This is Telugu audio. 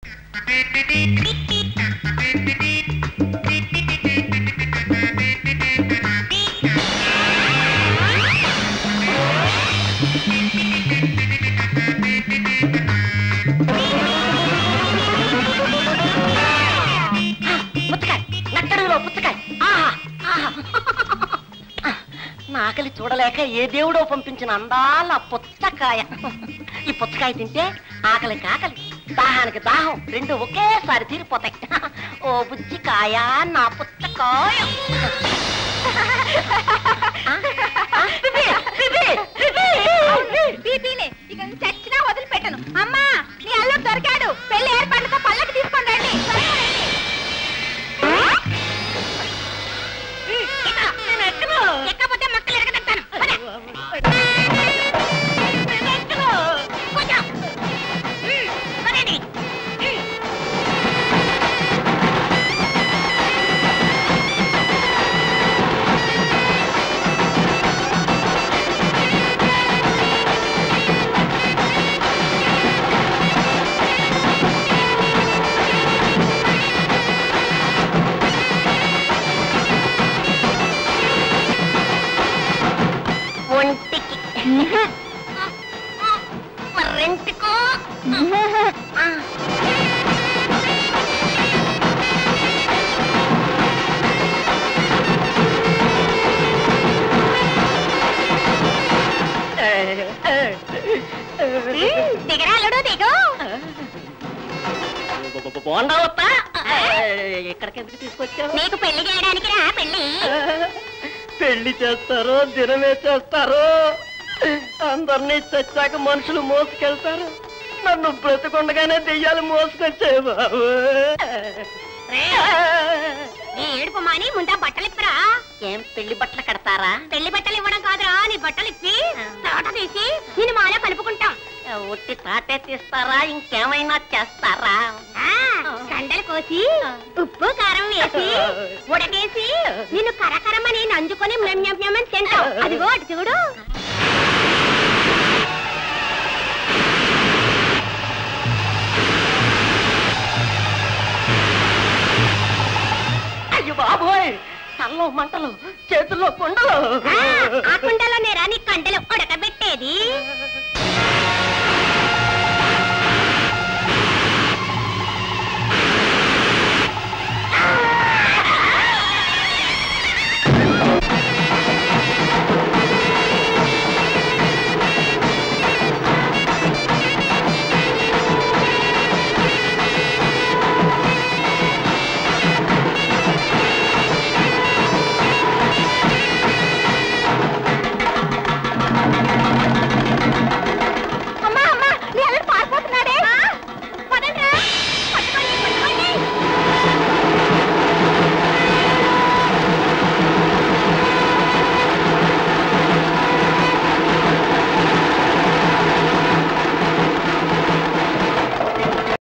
పుచ్చకాయ నట్టడుగులో పుచ్చకాయ ఆహా ఆహా నాకలి చూడలేక ఏ దేవుడో పంపించిన అందాల పుచ్చకాయ ఈ పుచ్చకాయ తింటే ఆకలికి ఆకలి దాహానికి దాహం రెండు ఒకేసారి తీరిపోతాయి ఓ బుజ్జికాయ నా పుచ్చకాయ ఆ? ఆ? PP, PP, PP. బీపీనే ఇక చచ్చినా వదిలిపెట్టను అమ్మా నీ అల్లుడు దొరికాడు పెళ్లి ఏర్పాట్లతో పల్లకి తీసుకొని రండి త్వరగా రండి. ఎక్క, నేను ఎక్కను. ఎక్కకపోతే మక్కలు ఎరగదెత్తాను పద. నేను ఎక్కను. కూర్చో. ఉమ్, పదండి. ఉమ్. ఒంటికి రెంటికో ఉమ్, దిగరా అల్లుడు దిగు బోండా వస్తా ఇక్కడికి ఎందుకు తీసుకొచ్చావు నీకు పెళ్లి చేయడానికి రా పెళ్లి పెళ్లి చేస్తారు దినమే చేస్తారు అందరినీ చచ్చాక మనుషులు మోసుకెళ్తారు నన్ను బ్రతికుండగానే దెయ్యాలు మోసుకొచ్చాయి బాబు నీ ఏడుపు మాని ముందా బట్టలు ఇప్పురా ఏం పెళ్లి బట్టలు కడతారా పెళ్లి బట్టలు ఇవ్వడం కాదురా నీ బట్టలు ఇప్పి తోట తీసి నేను మాలో కలుపుకుంటాం ఒట్టి తాటే తీస్తారా ఇంకేమైనా చేస్తారా ఆ, కండలు కోసి ఉప్పు కారం వేసి ఉడకేసి నిన్ను కరకరమని నంజుకొని మెమ్మెమ్మని తింటాం అదిగో అటు చూడు అయ్యో బాబోయ్ తల్లో మంటలు చేతుల్లో కొండలు ఆ, ఆ కుండలోనే రా నీ కండలు ఉడకబెట్టేది